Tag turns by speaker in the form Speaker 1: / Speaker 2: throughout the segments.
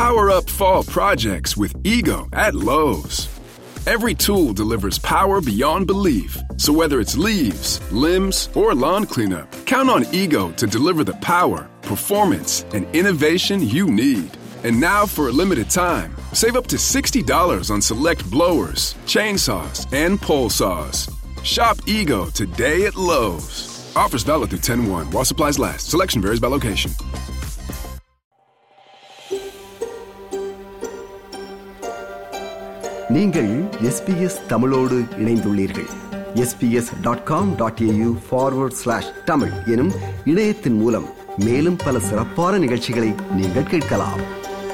Speaker 1: Power up fall projects with Ego at Lowe's. Every tool delivers power beyond belief. So whether it's leaves, limbs, or lawn cleanup, count on Ego to deliver the power, performance, and innovation you need. And now for a limited time, save up to $60 on select blowers, chainsaws, and pole saws. Shop Ego today at Lowe's. Offers valid through 10 1 while supplies last. Selection varies by location.
Speaker 2: நீங்கள் SBS தமிழோடு இணைந்துள்ளீர்கள் SBS dot com dot AU forward slash Tamil எனும் இணையத்தின் மூலம் மேலும் பல சிறப்பான நிகழ்ச்சிகளை நீங்கள் கேட்கலாம்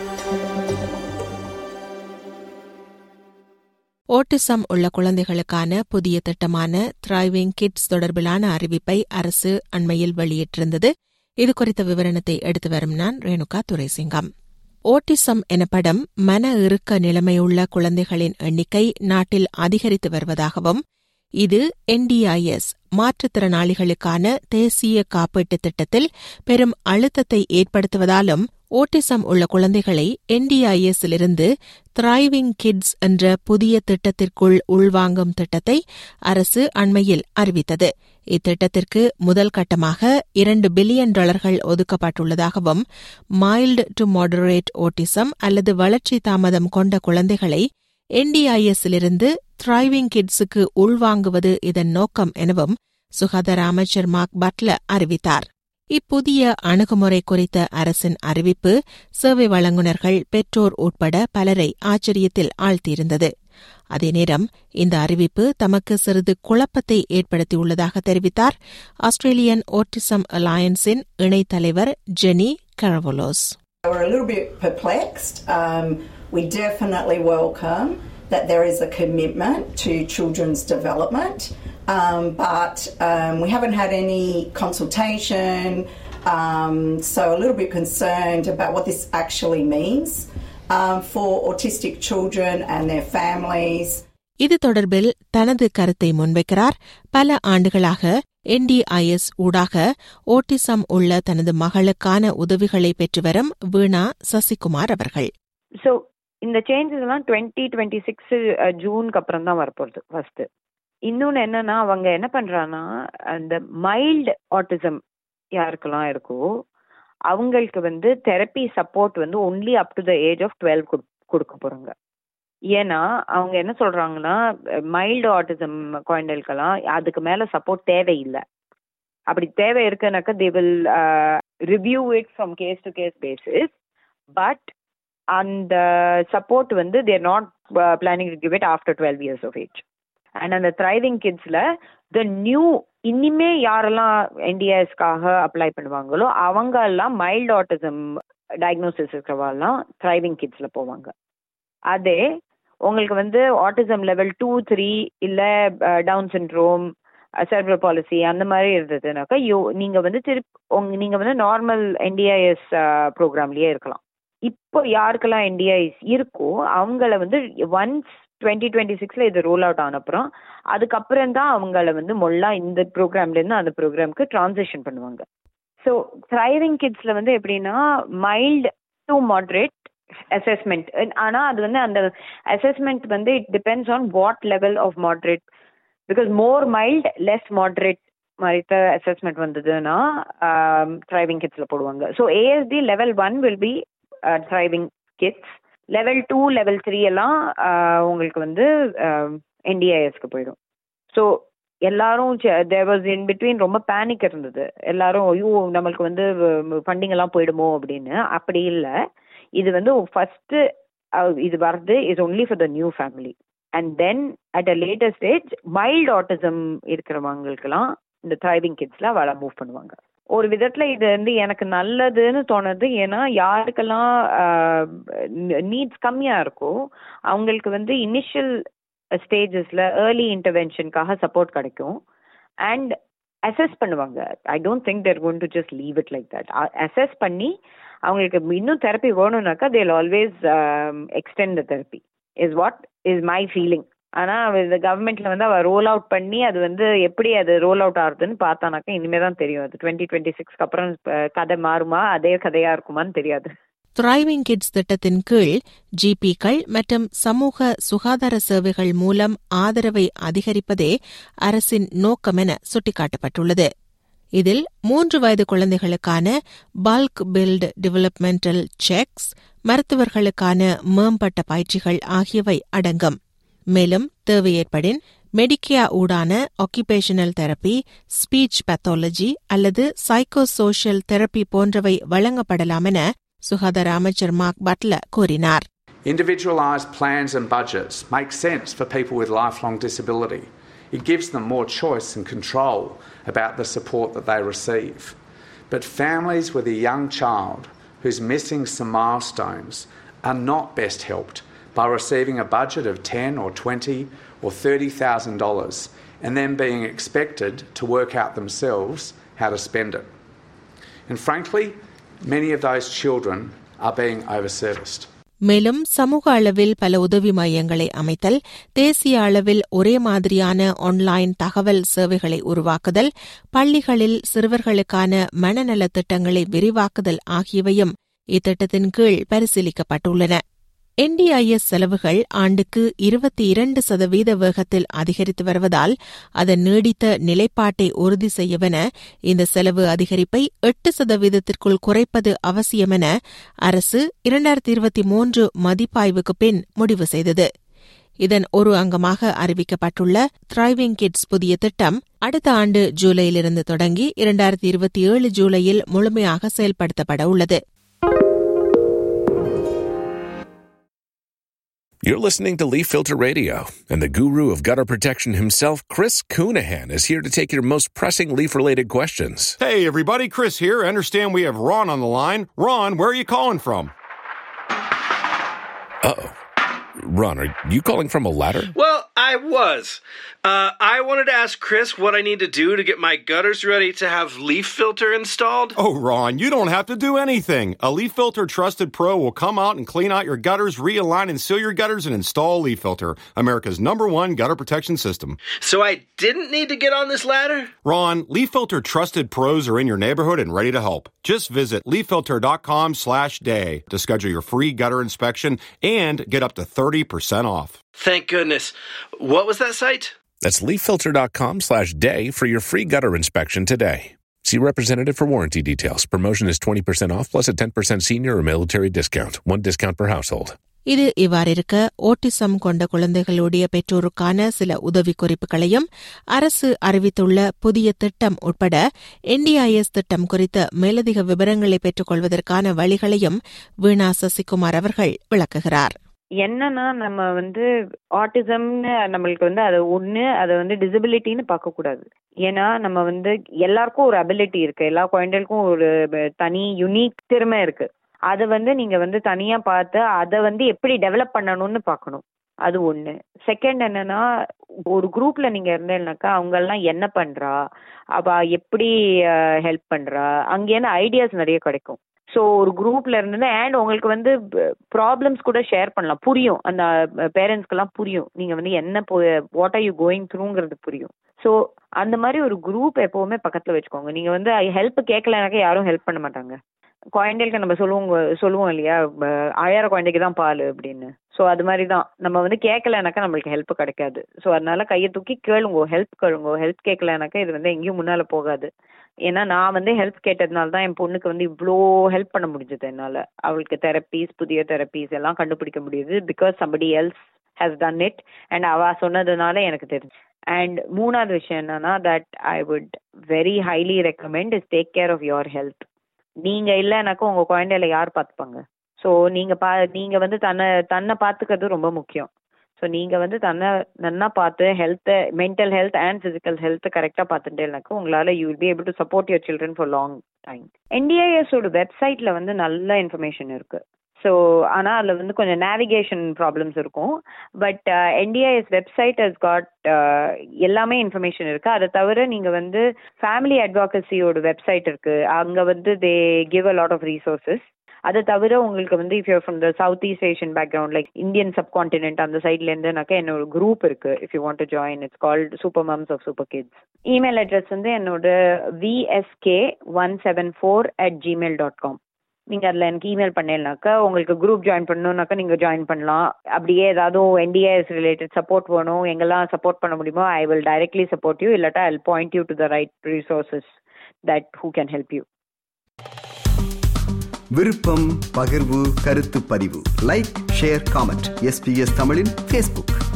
Speaker 3: ஓட்டிசம் உள்ள குழந்தைகளுக்கான புதிய திட்டமான த்ரைவிங் கிட்ஸ் தொடர்பிலான அறிவிப்பை அரசு அண்மையில் வெளியிட்டிருந்தது இது குறித்த விவரணத்தை எடுத்து வரும் நான் ரேணுகா துரைசிங்கம் ஓட்டிசம் எனப்படும் மன இறுக்க நிலைமையுள்ள குழந்தைகளின் எண்ணிக்கை நாட்டில் அதிகரித்து வருவதாகவும் இது என்டிஐஎஸ் மாற்றுத்திறனாளிகளுக்கான தேசிய காப்பீட்டுத் திட்டத்தில் பெரும் அழுத்தத்தை ஏற்படுத்துவதாலும் ஓட்டிசம் உள்ள குழந்தைகளை என்டிஐஎஸ்ஸிலிருந்து த்ரைவிங் கிட்ஸ் என்ற புதிய திட்டத்திற்குள் உள்வாங்கும் திட்டத்தை அரசு அண்மையில் அறிவித்தது இத்திட்டத்திற்கு முதல் கட்டமாக இரண்டு பில்லியன் டாலர்கள் ஒதுக்கப்பட்டுள்ளதாகவும் மைல்டு டு மாடரேட் ஓட்டிசம் அல்லது வளர்ச்சி தாமதம் கொண்ட குழந்தைகளை என்டிஐஎஸ்ஸிலிருந்து த்ரைவிங் கிட்ஸுக்கு உள்வாங்குவது இதன் நோக்கம் எனவும் சுகாதார அமைச்சர் மார்க் பட்லர் அறிவித்தார் இப்புதிய அணுகுமுறை குறித்த அரசின் அறிவிப்பு சேவை வழங்குநர்கள் பெற்றோர் உட்பட பலரை ஆச்சரியத்தில் ஆழ்த்தியிருந்தது அதே நேரம் இந்த அறிவிப்பு தமக்கு சிறிது குழப்பத்தை ஏற்படுத்தியுள்ளதாக தெரிவித்தார் ஆஸ்திரேலியன் ஓட்டிசம் அலையன்ஸின் இணைத் தலைவர் Jenny Karavolos
Speaker 4: We're a little bit perplexed. Um, we definitely welcome that there is a commitment to children's development, um, but um, we haven't had any consultation, um, so a little bit concerned about what this actually means um, for autistic children and their families.
Speaker 3: இது தொடர்பில் தனது கருத்தை முன்வைக்கிறார் பல ஆண்டுகளாக NDIS ஊடாக autism உள்ள தனது மகளுக்கான உதவிகளை பெற்று வரும் வீணா சசிகுமார் அவர்கள்
Speaker 5: ஸோ இந்த சேஞ்சஸ் எல்லாம் டுவெண்ட்டி டுவெண்ட்டி சிக்ஸ் ஜூனுக்கு அப்புறம் தான் வரப்போகுது ஃபர்ஸ்ட் இன்னொன்று என்னன்னா அவங்க என்ன பண்றாங்கன்னா அந்த மைல்டு ஆட்டிசம் யாருக்கெல்லாம் இருக்கோ அவங்களுக்கு வந்து தெரப்பி சப்போர்ட் வந்து only up to the age of twelve கொடுக்க போறாங்க ஏன்னா அவங்க என்ன சொல்றாங்கன்னா மைல்டு ஆட்டிசம் குழந்தைகளுக்கெல்லாம் அதுக்கு மேல சப்போர்ட் தேவையில்லை அப்படி தேவை இருக்குனாக்கா they will review it from case to case basis but அந்த சப்போர்ட் வந்து they're not planning to give it after twelve years of age and அந்த த்ரைவிங் கிட்ஸில் த நியூ இனிமே யாரெல்லாம் என்டிஎஸ்க்காக அப்ளை பண்ணுவாங்களோ அவங்க எல்லாம் மைல்டு ஆட்டிசம் டயக்னோசிஸ் இருக்கிறவாலாம் த்ரைவிங் கிட்ஸில் போவாங்க அதே உங்களுக்கு வந்து ஆட்டிசம் லெவல் டூ த்ரீ இல்லை டவுன் சின்ட்ரோம் செர்வல் பாலிசி அந்த மாதிரி இருந்ததுனாக்கா யோ நீங்கள் வந்து திருப்பி உங்க நீங்கள் வந்து நார்மல் என்டிஐஎஸ் ப்ரோக்ராம்லேயே இருக்கலாம் இப்போ யாருக்கெல்லாம் என்டிஐஎஸ் இருக்கோ அவங்கள வந்து ஒன்ஸ் டுவெண்ட்டி டுவெண்ட்டி சிக்ஸில் இது ரோல் அவுட் ஆன அப்புறம் அதுக்கப்புறம் தான் அவங்கள வந்து மொல்லா இந்த ப்ரோக்ராம்லேருந்து அந்த ப்ரோக்ராம்க்கு ட்ரான்சிஷன் பண்ணுவாங்க ஸோ த்ரைவிங் கிட்ஸில் வந்து எப்படின்னா மைல்டு டு மாட்ரேட் அசஸ்மெண்ட் ஆனால் அது வந்து அந்த அசஸ்மெண்ட் வந்து it depends on what level of moderate because more mild less moderate மாதிரி அசஸ்மெண்ட் வந்ததுன்னா த்ரைவிங் கிட்ஸில் போடுவாங்க so ASD level one will be thriving kids level two level three எல்லாம் உங்களுக்கு வந்து என்டிஐஎஸ்க்கு போயிடும் ஸோ எல்லாரும் தேர் வாஸ் இன் பிட்வீன் ரொம்ப பேனிக் இருந்தது எல்லாரும் ஐயோ நம்மளுக்கு வந்து ஃபண்டிங் எல்லாம் போயிடுமோ அப்படின்னு அப்படி இல்லை இது வந்து ஃபர்ஸ்ட் இது வர்றது is only for the new family and then at a later stage mild autism இருக்கிறவங்களுக்கெல்லாம் இந்த த்ரைவிங் கிட்ஸ்ல அவளை மூவ் பண்ணுவாங்க ஒரு விதத்துல இது வந்து எனக்கு நல்லதுன்னு தோணுது ஏன்னா யாருக்கெல்லாம் நீட்ஸ் கம்மியா இருக்கோ அவங்களுக்கு வந்து இனிஷியல் ஸ்டேஜஸ்ல ஏர்லி இன்டர்வென்ஷனுக்காக சப்போர்ட் கிடைக்கும் அண்ட் அசஸ் பண்ணுவாங்க I don't think they're gone to just leave it like that assess பண்ணி அவங்களுக்கு இன்னும் தெரப்பி வேணும்னாக்கா they'll always extend the therapy is what is my feeling ஆனால் இந்த கவர்மெண்ட்ல வந்து அவள் ரோல் அவுட் பண்ணி அது வந்து எப்படி அது ரோல் அவுட் ஆகுதுன்னு பார்த்தானாக்கா இனிமே தான் தெரியும் அது டுவெண்ட்டி டுவெண்ட்டி சிக்ஸ்க்கு அப்புறம் கதை மாறுமா அதே கதையா இருக்குமான்னு தெரியாது
Speaker 3: த்ரைவிங் கிட்ஸ் திட்டத்தின் கீழ் ஜிபிக்கள் மற்றும் சமூக சுகாதார சேவைகள் மூலம் ஆதரவை அதிகரிப்பதே அரசின் நோக்கம் என சுட்டிக்காட்டப்பட்டுள்ளது இதில் மூன்று வயது குழந்தைகளுக்கான பல்க் பில்ட் டெவலப்மெண்டல் செக்ஸ் மருத்துவர்களுக்கான மேம்பட்ட பயிற்சிகள் ஆகியவை அடங்கும் மேலும் தேவை ஏற்படின் மெடிக்கியா ஊடான ஆக்குபேஷனல் தெரப்பி ஸ்பீச் பேத்தாலஜி அல்லது சைக்கோ சோஷியல் தெரப்பி போன்றவை வழங்கப்படலாம் என சுகாதார அமைச்சர் மார்க் பட்ல கூறினார்
Speaker 6: Individualised plans and budgets make sense for people with lifelong disability. It gives them more choice and control about the support that they receive. But families with a young child who's missing some milestones are not best helped by receiving a budget of 10 or 20 or $30,000 and then being expected to work out themselves how to spend it. And frankly, many of those children are being overserviced.
Speaker 3: மேலும் சமூக அளவில் பல உதவி மையங்களை அமைத்தல் தேசிய அளவில் ஒரே மாதிரியான ஆன்லைன் தகவல் சேவைகளை உருவாக்குதல் பள்ளிகளில் சிறுவர்களுக்கான மனநல திட்டங்களை விரிவாக்குதல் ஆகியவையும் இத்திட்டத்தின் கீழ் பரிசீலிக்கப்பட்டுள்ளன என்டிஐஎஸ் செலவுகள் ஆண்டுக்கு இருபத்தி இரண்டு சதவீத வேகத்தில் அதிகரித்து வருவதால் அதன் நீடித்த நிலைப்பாட்டை உறுதி செய்யவென இந்த செலவு அதிகரிப்பை எட்டு சதவீதத்திற்குள் குறைப்பது அவசியமென அரசு இரண்டாயிரத்தி இருபத்தி மூன்று மதிப்பாய்வுக்கு பின் முடிவு செய்தது இதன் ஒரு அங்கமாக அறிவிக்கப்பட்டுள்ள த்ரைவிங் கிட்ஸ் புதிய திட்டம் அடுத்த ஆண்டு ஜூலையிலிருந்து தொடங்கி இரண்டாயிரத்தி இருபத்தி ஏழு ஜூலையில் முழுமையாக செயல்படுத்தப்பட உள்ளது
Speaker 7: You're listening to Leaf Filter Radio, and the guru of gutter protection himself, Chris Coonihan, is here to take your most pressing leaf related questions.
Speaker 8: Hey, everybody, Chris here. I understand we have Ron on the line. Ron, where are you calling from?
Speaker 7: Uh oh. Ron, are you calling from a ladder?
Speaker 9: Well, I was. Uh, I wanted to ask Chris what I need to do to get my gutters ready to have leaf filter installed.
Speaker 8: Oh, Ron, you don't have to do anything. A Leaf Filter Trusted Pro will come out and clean out your gutters, realign and seal your gutters, and install Leaf Filter, America's number one gutter protection system.
Speaker 9: So I didn't need to get on this ladder?
Speaker 8: Ron, Leaf Filter Trusted Pros are in your neighborhood and ready to help. Just visit leaffilter.com slash day to schedule your free gutter inspection and get up to 30% off.
Speaker 9: Thank goodness. What was that site?
Speaker 7: That's leaffilter.com slash day for your free gutter inspection today. See representative for warranty details. Promotion is 20% off plus a 10% senior or military discount. One discount per household.
Speaker 3: இது இவ்வாறிருக்க autism கொண்ட குழந்தைகளுடைய பெற்றோருக்கான சில உதவி குறிப்புகளையும் அரசு அறிவித்துள்ள புதிய திட்டம் உட்பட என்டிஐஎஸ் திட்டம் குறித்த மேலதிக விவரங்களை பெற்றுக் கொள்வதற்கான வழிகளையும் வீணா சசிகுமார் அவர்கள் விளக்குகிறார்
Speaker 5: என்னன்னா நம்ம வந்து ஆட்டிசம்னு நம்மளுக்கு வந்து அது ஒண்ணு அதை வந்து டிசபிலிட்டின்னு பார்க்க கூடாது ஏன்னா நம்ம வந்து எல்லாருக்கும் ஒரு அபிலிட்டி இருக்கு எல்லா குழந்தைகளுக்கும் ஒரு தனி யுனிக் திறமை இருக்கு அதை வந்து நீங்க வந்து தனியா பார்த்து அதை வந்து எப்படி டெவலப் பண்ணணும்னு பார்க்கணும் அது ஒண்ணு செகண்ட் என்னன்னா ஒரு குரூப்ல நீங்க இருந்தேன்னாக்கா அவங்க எல்லாம் என்ன பண்றா அவ எப்படி ஹெல்ப் பண்றா அங்கேருந்து ஐடியாஸ் நிறைய கிடைக்கும் ஸோ ஒரு குரூப்ல இருந்து அண்ட் உங்களுக்கு வந்து ப்ராப்ளம்ஸ் கூட ஷேர் பண்ணலாம் புரியும் அந்த பேரண்ட்ஸ்க்கெல்லாம் புரியும் நீங்க வந்து என்ன போ வாட் ஆர் யூ கோயிங் த்ரூங்கிறது புரியும் ஸோ அந்த மாதிரி ஒரு குரூப் எப்பவுமே பக்கத்துல வச்சுக்கோங்க நீங்க வந்து ஹெல்ப் கேட்கலனாக்கா யாரும் ஹெல்ப் பண்ண மாட்டாங்க குழந்தைகளுக்கு நம்ம சொல்லுவோம் சொல்லுவோம் இல்லையா ஆயிர குழந்தைக்கு தான் பால் அப்படின்னு ஸோ அது மாதிரி தான் நம்ம வந்து கேட்கலனாக்கா நம்மளுக்கு ஹெல்ப் கிடைக்காது ஸோ அதனால கையை தூக்கி கேளுங்க ஹெல்ப் கேளுங்க ஹெல்ப் கேட்கலனாக்கா இது வந்து எங்கேயும் முன்னால போகாது ஏன்னா நான் வந்து ஹெல்ப் கேட்டதுனால தான் என் பொண்ணுக்கு வந்து இவ்வளோ ஹெல்ப் பண்ண முடிஞ்சது என்னால் அவளுக்கு தெரப்பீஸ் புதிய தெரப்பீஸ் எல்லாம் கண்டுபிடிக்க முடியுது because somebody else has done it and அவ சொன்னதுனால எனக்கு தெரிஞ்சு அண்ட் மூணாவது விஷயம் என்னன்னா that I would very highly recommend is take care of your health நீங்க இல்லைனாக்கா உங்க குழந்தையில யார் பார்த்துப்பாங்க ஸோ நீங்க பா நீங்க வந்து தன்னை தன்னை பார்த்துக்கிறது ரொம்ப முக்கியம் ஸோ நீங்க வந்து தன்னை நன்னா பார்த்து ஹெல்த்தை mental health and physical health கரெக்டாக பார்த்துட்டேனாக்கா உங்களால you will be able to support your children for long time என்டிஐஎஸோட வெப்சைட்ல வந்து நல்ல இன்ஃபர்மேஷன் இருக்கு ஸோ ஆனால் அதில் வந்து கொஞ்சம் நேவிகேஷன் ப்ராப்ளம்ஸ் இருக்கும் but NDIS website has got எல்லாமே இன்ஃபர்மேஷன் இருக்குது அதை தவிர நீங்கள் வந்து ஃபேமிலி அட்வாகசியோட வெப்சைட் இருக்குது அங்கே வந்து they give a lot of resources அதை தவிர உங்களுக்கு வந்து if you from the south east Asian background like Indian subcontinent அந்த சைட்ல இருந்துனாக்கா என்னோட குரூப் இருக்கு if you want to join it's called super mums of super kids email address வந்து என்னோட VSK one seven four at Gmail dot com நீங்க அதுல எனக்கு இமெயில் பண்ணேன்னாக்கா உங்களுக்கு குரூப் ஜாயின் பண்ணணும்னாக்கா நீங்க ஜாயின் பண்ணலாம் அப்படியே ஏதாவது என்டிஏஎஸ் ரிலேட்டட் சப்போர்ட் வேணும் எங்கெல்லாம் சப்போர்ட் பண்ண முடியுமோ I will directly support you இல்லாட்டா I point you to the right resources that who can help you
Speaker 2: விருப்பம் பகிர்வு கருத்து பதிவு லைக் ஷேர் காமெண்ட் எஸ்பிஎஸ் தமிழின் ஃபேஸ்புக்